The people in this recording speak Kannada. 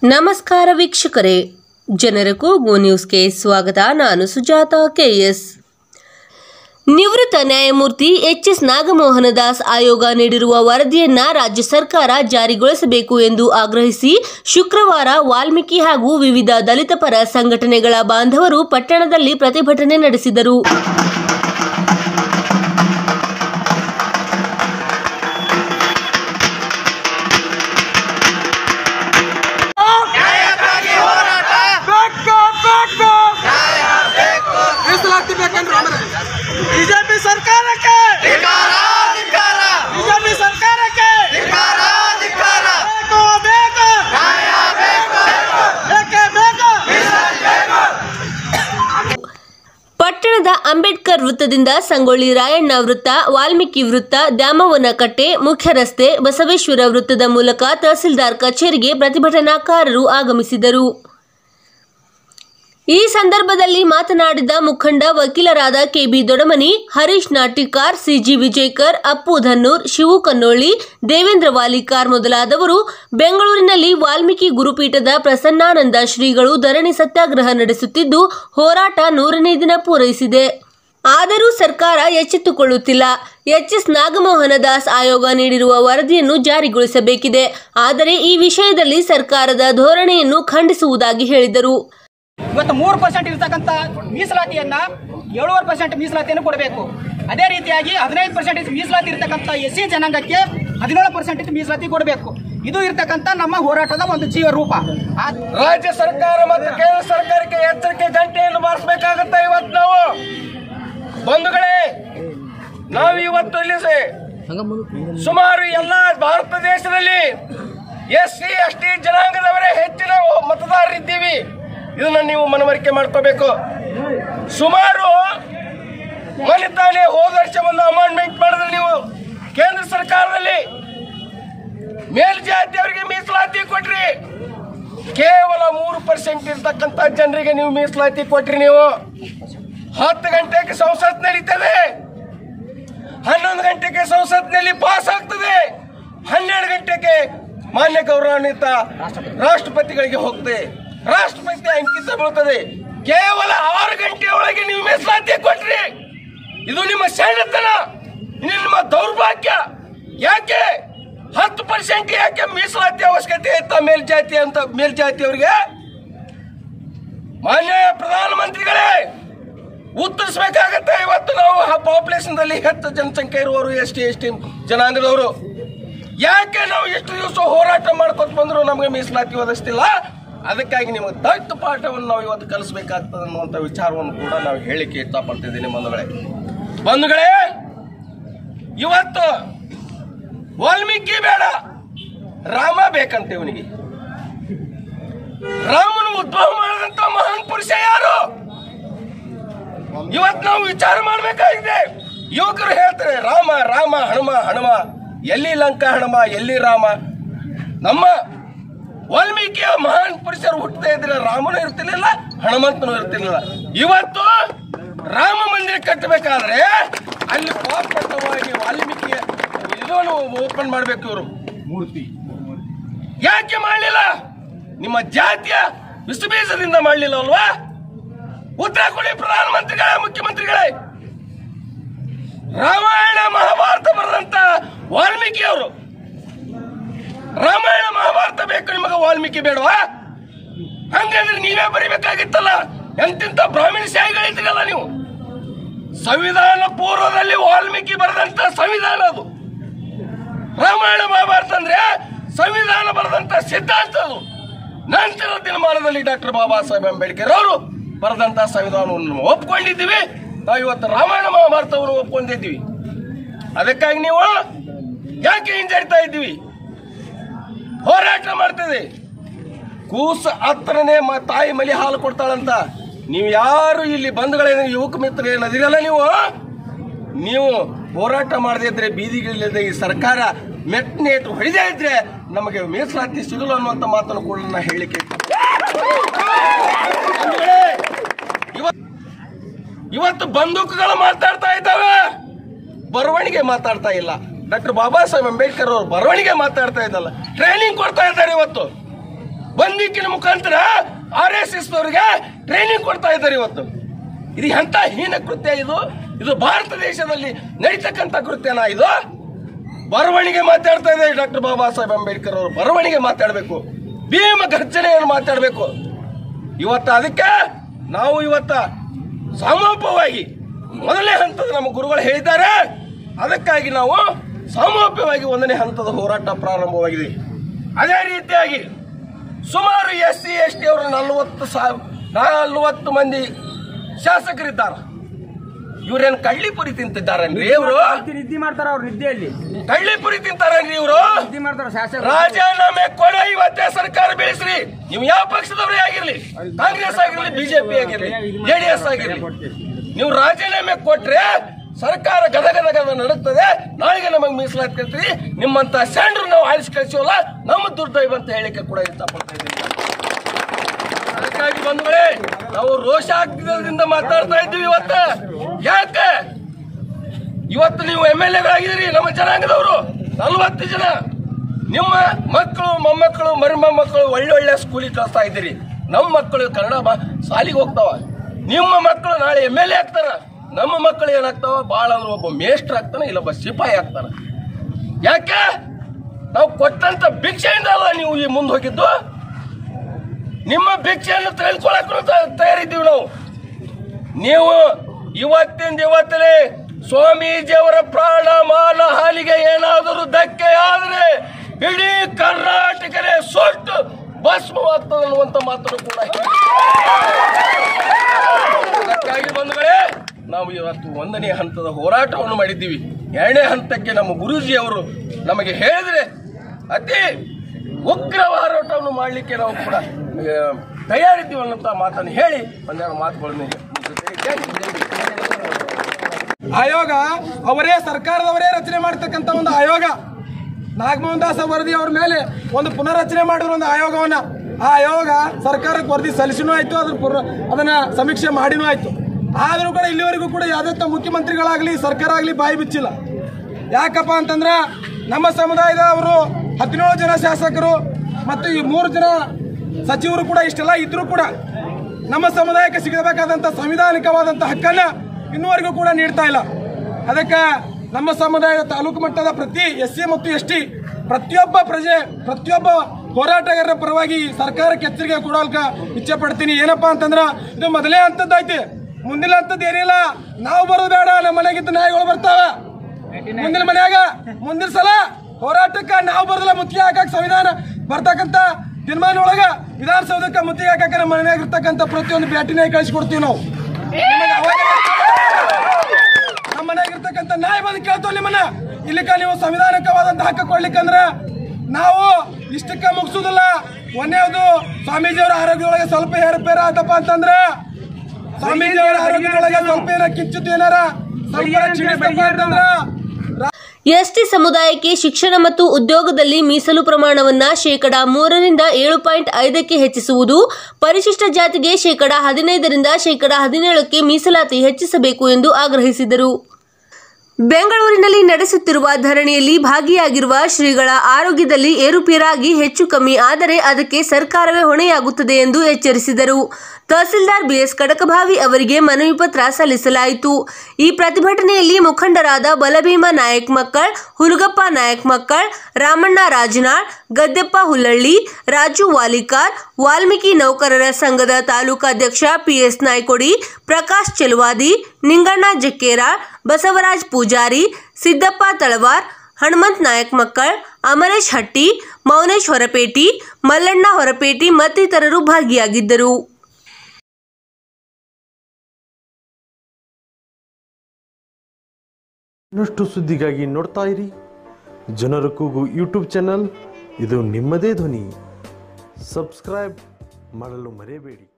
ನಮಸ್ಕಾರ ವೀಕ್ಷಕರೇ ಜನರ ಕೂಗು ನ್ಯೂಸ್ಗೆ ಸ್ವಾಗತ ನಾನು ಸುಜಾತ ಕೆಎಸ್ ನಿವೃತ್ತ ನ್ಯಾಯಮೂರ್ತಿ ಎಚ್ ಎಸ್ ನಾಗಮೋಹನ ದಾಸ್ ಆಯೋಗ ನೀಡಿರುವ ವರದಿಯನ್ನ ರಾಜ್ಯ ಸರ್ಕಾರ ಜಾರಿಗೊಳಿಸಬೇಕು ಎಂದು ಆಗ್ರಹಿಸಿ ಶುಕ್ರವಾರ ವಾಲ್ಮೀಕಿ ಹಾಗೂ ವಿವಿಧ ದಲಿತ ಪರ ಸಂಘಟನೆಗಳ ಬಾಂಧವರು ಪಟ್ಟಣದಲ್ಲಿ ಪ್ರತಿಭಟನೆ ನಡೆಸಿದರು ಬೇಕು ಬೇಕು ಮೀಸಲಾತಿ ಬೇಕಂದ್ರೆ ಬಿಜೆಪಿ ಸರ್ಕಾರಕ್ಕೆ ಬಿಜೆಪಿ ಸರ್ಕಾರಕ್ಕೆ ಬೇಕು ಬೇಕು ಬೇಕೇ ಬೇಕು ಪಟ್ಟಣದ ಅಂಬೇಡ್ಕರ್ ವೃತ್ತದಿಂದ ಸಂಗೊಳ್ಳಿ ರಾಯಣ್ಣ ವೃತ್ತ ವಾಲ್ಮೀಕಿ ವೃತ್ತ ದ್ಯಾಮವ್ವನ ಕಟ್ಟೆ ಮುಖ್ಯ ರಸ್ತೆ ಬಸವೇಶ್ವರ ವೃತ್ತದ ಮೂಲಕ ತಹಸೀಲ್ದಾರ್ ಕಚೇರಿಗೆ ಪ್ರತಿಭಟನಾಕಾರರು ಆಗಮಿಸಿದರು ಈ ಸಂದರ್ಭದಲ್ಲಿ ಮಾತನಾಡಿದ ಮುಖಂಡ ವಕೀಲರಾದ ಕೆಬಿ ದೊಡಮನಿ ಹರೀಶ್ ನಾಟಿಕಾರ್ ಸಿಜಿ ವಿಜಯ್ಕರ್ ಅಪ್ಪು ಧನ್ನೂರ್ ಶಿವು ಕನ್ನೋಳಿ ದೇವೇಂದ್ರ ವಾಲಿಕಾರ್ ಮೊದಲಾದವರು ಬೆಂಗಳೂರಿನಲ್ಲಿ ವಾಲ್ಮೀಕಿ ಗುರುಪೀಠದ ಪ್ರಸನ್ನಾನಂದ ಶ್ರೀಗಳು ಧರಣಿ ಸತ್ಯಾಗ್ರಹ ನಡೆಸುತ್ತಿದ್ದು ಹೋರಾಟ ನೂರನೇ ದಿನ ಪೂರೈಸಿದೆ ಆದರೂ ಸರ್ಕಾರ ಎಚ್ಚೆತ್ತುಕೊಳ್ಳುತ್ತಿಲ್ಲ ಎಚ್ ಎಸ್ ನಾಗಮೋಹನ ದಾಸ್ ಆಯೋಗ ನೀಡಿರುವ ವರದಿಯನ್ನು ಜಾರಿಗೊಳಿಸಬೇಕಿದೆ ಆದರೆ ಈ ವಿಷಯದಲ್ಲಿ ಸರ್ಕಾರದ ಧೋರಣೆಯನ್ನು ಖಂಡಿಸುವುದಾಗಿ ಹೇಳಿದರು ಇವತ್ತು ಮೂರು ಪರ್ಸೆಂಟ್ ಇರ್ತಕ್ಕಂಥ ಮೀಸಲಾತಿಯನ್ನ ಏಳುವರೆ ಪರ್ಸೆಂಟ್ ಮೀಸಲಾತಿಯನ್ನು ಕೊಡಬೇಕು ಅದೇ ರೀತಿಯಾಗಿ ಹದಿನೈದು ಪರ್ಸೆಂಟೇಜ್ ಮೀಸಲಾತಿ ಇರ್ತಕ್ಕಂಥ ಎಸ್ ಸಿ ಜನಾಂಗಕ್ಕೆ ಹದಿನೇಳು ಪರ್ಸೆಂಟೇಜ್ ಮೀಸಲಾತಿ ಕೊಡಬೇಕು ಇದು ಇರ್ತಕ್ಕಂಥ ನಮ್ಮ ಹೋರಾಟದ ಒಂದು ಜೀವ ರೂಪ ಆ- ರಾಜ್ಯ ಸರ್ಕಾರ ಮತ್ತು ಕೇಂದ್ರ ಸರ್ಕಾರಕ್ಕೆ ಎಚ್ಚರಿಕೆ ಗಂಟೆಯನ್ನು ಬಾರಿಸಬೇಕಾಗತ್ತೆ ಇವತ್ತು ನಾವು ಬಂಧುಗಳೇ ನಾವು ಇವತ್ತು ಇಲ್ಲಿ ಸೆ- ಸುಮಾರು ಎಲ್ಲ ಭಾರತ ದೇಶದಲ್ಲಿ ಎಸ್ ಸಿ ಎಸ್ ಟಿ ಜನಾಂಗದವರೇ ಹೆಚ್ಚಿನ ಮತದಾರರಿದ್ದೀವಿ ಇದನ್ನ ನೀವು ಮನವರಿಕೆ ಮಾಡ್ಕೋಬೇಕು ಸುಮಾರು ಮೊನ್ನೆ ತಾನೇ ಹೋದ ವರ್ಷ ಒಂದು ಅಮೆಂಡ್ಮೆಂಟ್ ಮಾಡಿದ್ರೆ ನೀವು ಕೇಂದ್ರ ಸರ್ಕಾರದಲ್ಲಿ ಮೇಲ್ಜಾತಿಯವರಿಗೆ ಮೀಸಲಾತಿ ಕೊಟ್ರಿ ಕೇವಲ ಮೂರು ಪರ್ಸೆಂಟ್ ಇರ್ತಕ್ಕಂಥ ಜನರಿಗೆ ನೀವು ಮೀಸಲಾತಿ ಕೊಟ್ರಿ ನೀವು ಹತ್ತು ಗಂಟೆಗೆ ಸಂಸತ್ ನಡೀತದೆ ಹನ್ನೊಂದು ಗಂಟೆಗೆ ಸಂಸತ್ನಲ್ಲಿ ಪಾಸ್ ಆಗ್ತದೆ ಹನ್ನೆರಡು ಗಂಟೆಗೆ ಮಾನ್ಯ ಗೌರವಾನ್ವಿತ ರಾಷ್ಟ್ರಪತಿಗಳಿಗೆ ಹೋಗ್ತದೆ ರಾಷ್ಟ್ರಪತಿ ಅಂಕಿತ ಬೀಳ್ತದೆ ಕೇವಲ ಆರು ಗಂಟೆ ಒಳಗೆ ನೀವು ಮೀಸಲಾತಿ ಕೊಟ್ರಿ ಇದು ನಿಮ್ಮ ಸಣ್ಣತನ ಇದು ನಿಮ್ಮ ದೌರ್ಭಾಗ್ಯ ಯಾಕೆ ಹತ್ತು ಪರ್ಸೆಂಟ್ ಯಾಕೆ ಮೀಸಲಾತಿ ಅವಶ್ಯಕತೆ ಇತ್ತ ಮೇಲ್ಜಾತಿ ಅಂತ ಮೇಲ್ಜಾತಿಯವರಿಗೆ ಮಾನ್ಯ ಪ್ರಧಾನಮಂತ್ರಿಗಳೇ ಉತ್ತರಿಸಬೇಕಾಗತ್ತೆ ಇವತ್ತು ನಾವು ಪಾಪ್ಯುಲೇಷನ್ ದಲ್ಲಿ ಹೆಚ್ಚು ಜನಸಂಖ್ಯೆ ಇರುವವರು ಎಸ್ ಟಿ ಎಸ್ ಟಿ ಜನಾಂಗದವರು ಯಾಕೆ ನಾವು ಎಷ್ಟು ದಿವಸ ಹೋರಾಟ ಮಾಡ್ಕೊತ ಬಂದ್ರು ನಮಗೆ ಮೀಸಲಾತಿ ಒದಗಿಸ್ತಿಲ್ಲ ಅದಕ್ಕಾಗಿ ನಿಮಗೆ ದೊಡ್ಡ ಪಾಠವನ್ನು ನಾವು ಇವತ್ತು ಕಲಿಸಬೇಕಾಗ್ತದೆ ಅನ್ನುವಂಥ ವಿಚಾರವನ್ನು ಕೂಡ ನಾವು ಹೇಳಿಕೆ ಇಷ್ಟಪಡ್ತಿದ್ದೀನಿ ಬಂಧುಗಳೇ ಬಂಧುಗಳೇ ಇವತ್ತು ವಾಲ್ಮೀಕಿ ಬೇಡ ರಾಮ ಬೇಕಂತ ಇವನಿಗೆ ರಾಮನು ಉದ್ಭವ ಮಾಡಿದಂತ ಮಹಾನ್ ಪುರುಷ ಯಾರು ಇವತ್ತು ನಾವು ವಿಚಾರ ಮಾಡಬೇಕಾಗಿದೆ ಯುವಕರು ಹೇಳ್ತಾರೆ ರಾಮ ರಾಮ ಹನುಮ ಹನುಮ ಎಲ್ಲಿ ಲಂಕಾ ಹನುಮ ಎಲ್ಲಿ ರಾಮ ನಮ್ಮ ವಾಲ್ಮೀಕಿಯ ಮಹಾನ್ ಪುರುಷರು ಹುಟ್ಟದೇ ಇದ್ರೆ ರಾಮನು ಇರ್ತಿರ್ಲಿಲ್ಲ ಹನುಮಂತನು ಇರ್ತಿರ್ಲಿಲ್ಲ ಇವತ್ತು ರಾಮ ಮಂದಿರ ಕಟ್ಟಬೇಕಾದ್ರೆ ಅಲ್ಲಿ ಪಾಪವಾಗಿ ವಾಲ್ಮೀಕಿಯ ಇದನ್ನು ಓಪನ್ ಮಾಡ್ಬೇಕು ಇವರು ಮೂರ್ತಿ ಯಾಕೆ ಮಾಡಲಿಲ್ಲ ನಿಮ್ಮ ಜಾತಿಯ ವಿಷಬೀಜದಿಂದ ಮಾಡಲಿಲ್ಲ ಅಲ್ವಾ ಉತ್ತರ ಕೊಡಿ ಪ್ರಧಾನಮಂತ್ರಿಗಳೇ ಮುಖ್ಯಮಂತ್ರಿಗಳೇ ರಾಮಾಯಣ ಮಹಾಭಾರತ ಬರೆದಂತ ವಾಲ್ಮೀಕಿ ಅವರು ರಾಮಾಯಣ ಮಹಾಭಾರತ ಬೇಕು ನಿಮಗೆ ವಾಲ್ಮೀಕಿ ಬೇಡವಾ ಹಂಗಂದ್ರೆ ನೀವೇ ಬರಿಬೇಕಾಗಿತ್ತಲ್ಲ ಎಂತಿಂತ ಬ್ರಾಹ್ಮಣ ಶಾಹಿಗಳಿದ್ದೀರಲ್ಲ ನೀವು ಸಂವಿಧಾನ ಪೂರ್ವದಲ್ಲಿ ವಾಲ್ಮೀಕಿ ಬರೆದಂತ ಸಂವಿಧಾನ ಅದು ರಾಮಾಯಣ ಮಹಾಭಾರತ ಅಂದ್ರೆ ಸಂವಿಧಾನ ಬರೆದಂತ ಸಿದ್ಧಾಂತ ಅದು ನಂತರದ ದಿನಮಾನದಲ್ಲಿ ಡಾಕ್ಟರ್ ಬಾಬಾ ಸಾಹೇಬ್ ಅಂಬೇಡ್ಕರ್ ಅವರು ಬರೆದಂತ ಸಂವಿಧಾನವನ್ನು ಒಪ್ಕೊಂಡಿದ್ದೀವಿ ನಾವು ಇವತ್ತು ರಾಮಾಯಣ ಮಹಾಭಾರತವನ್ನು ಒಪ್ಕೊಂಡಿದ್ದೀವಿ ಅದಕ್ಕಾಗಿ ನೀವು ಯಾಕೆ ಹಿಂಜರಿತಾ ಇದ್ದೀವಿ ಹೋರಾಟ ಮಾಡ್ತದೆ ಕೂಸ ಹತ್ರನೇ ಮ ತಾಯಿ ಮಲಿ ಹಾಲು ಕೊಡ್ತಾಳಂತ ನೀವು ಯಾರು ಇಲ್ಲಿ ಬಂಧುಗಳೇನು ಯುವಕ ಮಿತ್ರ ಏನದಿರಲ್ಲ ನೀವು ನೀವು ಹೋರಾಟ ಮಾಡದೇ ಇದ್ರೆ ಬೀದಿಗಳಿಲ್ಲದೆ ಈ ಸರ್ಕಾರ ಮೆಟ್ನೇಟ್ ಹೊಡೆದೇ ಇದ್ರೆ ನಮಗೆ ಮೀಸಲಾತಿ ಸಿಗಲು ಅನ್ನುವಂಥ ಮಾತನ್ನು ಕೂಡ ನಾನು ಹೇಳಿಕೆ ಬಂಧುಗಳೇ, ಇವತ್ತು ಇವತ್ತು ಬಂದೂಕುಗಳು ಮಾತಾಡ್ತಾ ಇದ್ದಾವೆ ಬರವಣಿಗೆ ಮಾತಾಡ್ತಾ ಇಲ್ಲ ಡಾಕ್ಟರ್ ಬಾಬಾ ಸಾಹೇಬ್ ಅಂಬೇಡ್ಕರ್ ಅವರು ಬರವಣಿಗೆ ಮಾತಾಡ್ತಾ ಇದ್ದಲ್ಲ ಟ್ರೈನಿಂಗ್ ಕೊಡ್ತಾ ಇದ್ದಾರೆ ಇವತ್ತು ಬಂದಿಕ್ಕಿನ ಮುಖಾಂತರ ಆರ್ ಎಸ್ ಎಸ್ ಅವರಿಗೆ ಟ್ರೈನಿಂಗ್ ಕೊಡ್ತಾ ಇದ್ದಾರೆ ಇವತ್ತು ಇದು ಎಂತ ಹೀನ ಕೃತ್ಯ ಇದು ಇದು ಭಾರತ ದೇಶದಲ್ಲಿ ನಡೀತಕ್ಕಂಥ ಕೃತ್ಯನಾ ಇದು ಬರವಣಿಗೆ ಮಾತಾಡ್ತಾ ಇದೆ ಡಾಕ್ಟರ್ ಬಾಬಾ ಸಾಹೇಬ್ ಅಂಬೇಡ್ಕರ್ ಅವರು ಬರವಣಿಗೆ ಮಾತಾಡಬೇಕು ಭೀಮ ಗರ್ಜನೆಯನ್ನು ಮಾತಾಡಬೇಕು ಇವತ್ತ ಅದಕ್ಕೆ ನಾವು ಇವತ್ತ ಸಮೂಪವಾಗಿ ಮೊದಲನೇ ಹಂತದ ನಮ್ಮ ಗುರುಗಳು ಹೇಳಿದ್ದಾರೆ ಅದಕ್ಕಾಗಿ ನಾವು ಸಮೂಪವಾಗಿ ಒಂದನೇ ಹಂತದ ಹೋರಾಟ ಪ್ರಾರಂಭವಾಗಿದೆ ಅದೇ ರೀತಿಯಾಗಿ ಸುಮಾರು ಎಸ್ ಸಿ ಎಸ್ ಟಿ ಅವರು ನಲವತ್ತು ಸಾವಿರ ನಲವತ್ತು ಮಂದಿ ಶಾಸಕರಿದ್ದಾರೆ ಇವ್ರೇನು ಕಳ್ಳಿಪುರಿ ತಿಂತಿದ್ದಾರನ್ರಿ ಇವರು ನಿದ್ದೆ ಮಾಡ್ತಾರ ಅವ್ರು ನಿದ್ದೆಯಲ್ಲಿ ಕಳ್ಳಿಪುರಿ ತಿಂತಾರನ್ರಿ ಇವರು ನಿದ್ದೆ ಮಾಡ್ತಾರ ಶಾಸಕ ರಾಜೀನಾಮೆ ಕೊಡ ಇವತ್ತೇ ಸರ್ಕಾರ ಬೆಳೆಸ್ರಿ ನೀವು ಯಾವ ಪಕ್ಷದವರೇ ಆಗಿರ್ಲಿ ಕಾಂಗ್ರೆಸ್ ಆಗಿರ್ಲಿ ಬಿಜೆಪಿ ಆಗಿರ್ಲಿ ಜೆಡಿಎಸ್ ಆಗಿರ್ಲಿ ನೀವು ರಾಜೀನಾಮೆ ಕೊಟ್ರೆ ಸರ್ಕಾರ ಗದ ಗದ ಗದ ನಡುತ್ತದೆ ನಾಳೆಗೆ ನಮಗೆ ಮೀಸಲಾತಿ ಕೇಳ್ತೀರಿ ನಿಮ್ಮಂತ ಸ್ಯಾಂಡ್ರು ನಾವು ಆಳಿಸಿ ಕಳಿಸೋಲ್ಲ ನಮ್ಮ ದುರ್ದೈವ ಅಂತ ಹೇಳಿಕೆ ಕೂಡ ಇಷ್ಟಪಡ್ತಾ ಇದ್ದೀವಿ ಅದಕ್ಕಾಗಿ ಬಂಧುಗಳೇ ನಾವು ರೋಷ ಆಗ್ತಿದ್ದರಿಂದ ಮಾತಾಡ್ತಾ ಇದ್ದೀವಿ ಇವತ್ತ ಯಾಕೆ ಇವತ್ತು ನೀವು ಎಂ ಎಲ್ ಎಗಳಾಗಿದ್ದೀರಿ ನಮ್ಮ ಜನಾಂಗದವರು ನಲವತ್ತು ಜನ ನಿಮ್ಮ ಮಕ್ಕಳು ಮೊಮ್ಮಕ್ಕಳು ಮರಿಮೊಮ್ಮಕ್ಕಳು ಒಳ್ಳೊಳ್ಳೆ ಸ್ಕೂಲಿಗೆ ಕಳಿಸ್ತಾ ಇದ್ದೀರಿ ನಮ್ಮ ಮಕ್ಕಳು ಕನ್ನಡ ಬಾ ಶಾಲಿಗೆ ಹೋಗ್ತಾವ ನಿಮ್ಮ ಮಕ್ಕಳು ನಾಳೆ ಎಮ್ ಎಲ್ ಎ ಆಗ್ತಾರ ನಮ್ಮ ಮಕ್ಕಳು ಏನಾಗ್ತಾವ ಭಾಳ ಅಂದ್ರೆ ಒಬ್ಬ ಮೇಷ್ಟ್ರ ಆಗ್ತಾನೆ ಇಲ್ಲೊಬ್ಬ ಸಿಪಾಯಿ ಆಗ್ತಾನ ಯಾಕೆ ನಾವು ಕೊಟ್ಟಂತ ಭಿಕ್ಷೆಯಿಂದ ಅಲ್ಲ ನೀವು ಈ ಮುಂದೆ ಹೋಗಿದ್ದು ನಿಮ್ಮ ಭಿಕ್ಷೆಯನ್ನು ತೆಗೆದುಕೊಳ್ಳಕ್ಕೂ ತಯಾರಿದ್ದೀವಿ ನಾವು ನೀವು ಇವತ್ತಿಂದ ಇವತ್ತಲೇ ಸ್ವಾಮೀಜಿಯವರ ಪ್ರಾಣ ಮಾನ ಹಾನಿಗೆ ಏನಾದರೂ ಧಕ್ಕೆ ಆದರೆ ಇಡೀ ಕರ್ನಾಟಕನೇ ಸುಟ್ಟು ಭಸ್ಮವಾಗ್ತದೆ ಅನ್ನುವಂತ ಮಾತನ್ನು ಕೂಡ ಹೇಳಿ. ಅದಕ್ಕಾಗಿ ಬಂಧುಗಳೇ ನಾವು ಇವತ್ತು ಒಂದನೇ ಹಂತದ ಹೋರಾಟವನ್ನು ಮಾಡಿದ್ದೀವಿ ಎರಡನೇ ಹಂತಕ್ಕೆ ನಮ್ಮ ಗುರೂಜಿ ಅವರು ನಮಗೆ ಹೇಳಿದ್ರೆ ಅತಿ ಉಗ್ರ ಹೋರಾಟವನ್ನು ಮಾಡಲಿಕ್ಕೆ ನಾವು ಕೂಡ ಆ, ತಯಾರಿದ್ದೀವಿ ಅನ್ನೋಂಥ ಮಾತನ್ನು ಹೇಳಿ ಒಂದೆರಡು ಮಾತುಗಳನ್ನು ಮುಗಿಸುತ್ತೇನೆ. ಜೈ ಹಿಂದ್, ಜೈ ಹಿಂದ್. ಆಯೋಗ ಅವರೇ ಸರ್ಕಾರದವರೇ ರಚನೆ ಮಾಡ್ತಕ್ಕಂಥ ಒಂದು ಆಯೋಗ ನಾಗಮೋಹನ್ ದಾಸ್ ವರದಿ ಅವ್ರ ಮೇಲೆ ಒಂದು ಪುನರ್ರಚನೆ ಮಾಡಿರೋ ಒಂದು ಆಯೋಗವನ್ನ ಆ ಆಯೋಗ ಸರ್ಕಾರಕ್ಕೆ ವರದಿ ಸಲ್ಲಿಸಿನೂ ಆಯ್ತು ಅದ್ರ ಪುರ ಅದನ್ನ ಸಮೀಕ್ಷೆ ಮಾಡಿನೂ ಆಯ್ತು ಆದರೂ ಕೂಡ ಇಲ್ಲಿವರೆಗೂ ಕೂಡ ಯಾವುದೇ ಮುಖ್ಯಮಂತ್ರಿಗಳಾಗಲಿ ಸರ್ಕಾರ ಆಗಲಿ ಬಾಯಿ ಬಿಚ್ಚಿಲ್ಲ ಯಾಕಪ್ಪ ಅಂತಂದ್ರ ನಮ್ಮ ಸಮುದಾಯದ ಅವರು ಹದಿನೇಳು ಜನ ಶಾಸಕರು ಮತ್ತು ಈ ಮೂರು ಜನ ಸಚಿವರು ಕೂಡ ಇಷ್ಟೆಲ್ಲ ಇದ್ರೂ ಕೂಡ ನಮ್ಮ ಸಮುದಾಯಕ್ಕೆ ಸಿಗಬೇಕಾದಂಥ ಸಂವಿಧಾನಿಕವಾದಂಥ ಹಕ್ಕನ್ನ ಇನ್ನುವರೆಗೂ ಕೂಡ ನೀಡ್ತಾ ಇಲ್ಲ ಅದಕ್ಕೆ ನಮ್ಮ ಸಮುದಾಯದ ತಾಲೂಕು ಮಟ್ಟದ ಪ್ರತಿ ಎಸ್ ಸಿ ಮತ್ತು ಎಸ್ ಟಿ ಪ್ರತಿಯೊಬ್ಬ ಪ್ರಜೆ ಪ್ರತಿಯೊಬ್ಬ ಹೋರಾಟಗಾರರ ಪರವಾಗಿ ಸರ್ಕಾರಕ್ಕೆ ಎಚ್ಚರಿಕೆ ಕೊಡೋಲ್ಕ ಇಚ್ಛೆ ಪಡ್ತೀನಿ ಏನಪ್ಪಾ ಅಂತಂದ್ರ ಇದು ಮೊದಲೇ ಹಂತದ್ದೈತಿ ಮುಂದಿನ ಹಂತದ್ದು ಏನಿಲ್ಲ ನಾವು ಬರೋದು ಬೇಡ ನಮ್ಮ ಮನೆಗಿದ್ದ ನಾಯಿಗಳು ಬರ್ತಾವ ಮುಂದಿನ ಮನ್ಯಾಗ ಮುಂದಿನ ಸಲ ಹೋರಾಟಕ್ಕ ನಾವು ಬರೋದಿಲ್ಲ ಮುತ್ತಿಗೆ ಹಾಕಕ್ ಸಂವಿಧಾನ ಬರ್ತಕ್ಕಂತ ತೀರ್ಮಾನ ಒಳಗ ವಿಧಾನಸೌಧಕ್ಕೆ ಮುತ್ತಿಗೆ ಹಾಕಕ್ಕೆ ನಮ್ಮ ಮನ್ಯಾಗ ಇರ್ತಕ್ಕಂಥ ಪ್ರತಿಯೊಂದು ಬ್ಯಾಟಿನ ಕಳಿಸ್ಕೊಡ್ತೀವಿ ನಾವು ನಿಮಗೆ ಅವಾಗ ನಮ್ಮ ಮನ್ಯಾಗ ಇರ್ತಕ್ಕಂಥ ನಾಯಿ ಬಂದು ಕೇಳ್ತಾವ ನಿಮ್ಮನ್ನ ಇಲ್ಲಿಕ ನೀವು ಸಂವಿಧಾನಿಕವಾದಂತ ಹಕ್ಕ ಕೊಡ್ಲಿಕ್ಕಂದ್ರ ನಾವು ಇಷ್ಟಕ್ಕ ಮುಗಿಸುದಿಲ್ಲ ಒಂದೇದು ಸ್ವಾಮೀಜಿಯವರ ಆರೋಗ್ಯದೊಳಗೆ ಸ್ವಲ್ಪ ಏರುಪೇರ ಆತಪ್ಪ ಅಂತಂದ್ರ ಸ್ವಾಮೀಜಿಯವರ ಆರೋಗ್ಯದೊಳಗೆ ಸ್ವಲ್ಪ ಏನಾರ ಕಿಂಚಿತ್ ಏನಾರ ಸ್ವಲ್ಪ ಕ್ಷೀಣಿಸ್ತಪ್ಪ ಅಂತಂದ್ರ ಎಸ್ಟಿ ಸಮುದಾಯಕ್ಕೆ ಶಿಕ್ಷಣ ಮತ್ತು ಉದ್ಯೋಗದಲ್ಲಿ ಮೀಸಲು ಪ್ರಮಾಣವನ್ನ ಶೇಕಡಾ ಮೂರರಿಂದ ಏಳು ಪಾಯಿಂಟ್ ಐದಕ್ಕೆ ಹೆಚ್ಚಿಸುವುದು ಪರಿಶಿಷ್ಟ ಜಾತಿಗೆ ಶೇಕಡಾ ಹದಿನೈದರಿಂದ ಶೇಕಡಾ ಹದಿನೇಳಕ್ಕೆ ಮೀಸಲಾತಿ ಹೆಚ್ಚಿಸಬೇಕು ಎಂದು ಆಗ್ರಹಿಸಿದರು ಬೆಂಗಳೂರಿನಲ್ಲಿ ನಡೆಸುತ್ತಿರುವ ಧರಣಿಯಲ್ಲಿ ಭಾಗಿಯಾಗಿರುವ ಶ್ರೀಗಳ ಆರೋಗ್ಯದಲ್ಲಿ ಏರುಪೇರಾಗಿ ಹೆಚ್ಚು ಕಮ್ಮಿ ಆದರೆ ಅದಕ್ಕೆ ಸರ್ಕಾರವೇ ಹೊಣೆಯಾಗುತ್ತದೆ ಎಂದು ಎಚ್ಚರಿಸಿದರು ತಹಸೀಲ್ದಾರ್ ಬಿಎಸ್ ಕಡಕಭಾವಿ ಅವರಿಗೆ ಮನವಿ ಪತ್ರ ಸಲ್ಲಿಸಲಾಯಿತು ಈ ಪ್ರತಿಭಟನೆಯಲ್ಲಿ ಮುಖಂಡರಾದ ಬಲಭೀಮ ನಾಯಕ್ ಮಕ್ಕಳ್ ಹುಲಗಪ್ಪ ನಾಯಕ್ ಮಕ್ಕಳ್ ರಾಮಣ್ಣ ರಾಜನಾಳ್ ಗದ್ದೆಪ್ಪ ಹುಲ್ಲಳ್ಳಿ ರಾಜು ವಾಲಿಕಾರ್ ವಾಲ್ಮೀಕಿ ನೌಕರರ ಸಂಘದ ತಾಲೂಕಾಧ್ಯಕ್ಷ ಪಿಎಸ್ ನಾಯ್ಕೊಡಿ ಪ್ರಕಾಶ್ ಚೆಲುವಾದಿ ನಿಂಗಣ್ಣ ಜಕ್ಕೇರಾಳ್ ಬಸವರಾಜ್ ಪೂಜಾರಿ ಸಿದ್ದಪ್ಪ ತಳವಾರ್ ಹನುಮಂತ್ ನಾಯಕ್ ಮಕ್ಕಳ್ ಅಮರೇಶ್ ಹಟ್ಟಿ ಮೌನೇಶ್ ಹೊರಪೇಟಿ ಮಲ್ಲಣ್ಣ ಹೊರಪೇಟಿ ಮತ್ತಿತರರು ಭಾಗಿಯಾಗಿದ್ದರು ಇನ್ನಷ್ಟು ಸುದ್ದಿಗಾಗಿ ನೋಡ್ತಾ ಇರಿ ಜನರ ಕೂಗು ಯೂಟ್ಯೂಬ್ ಚಾನಲ್ ಇದು ನಿಮ್ಮದೇ ಧ್ವನಿ ಸಬ್ಸ್ಕ್ರೈಬ್ ಮಾಡಲು ಮರೆಯಬೇಡಿ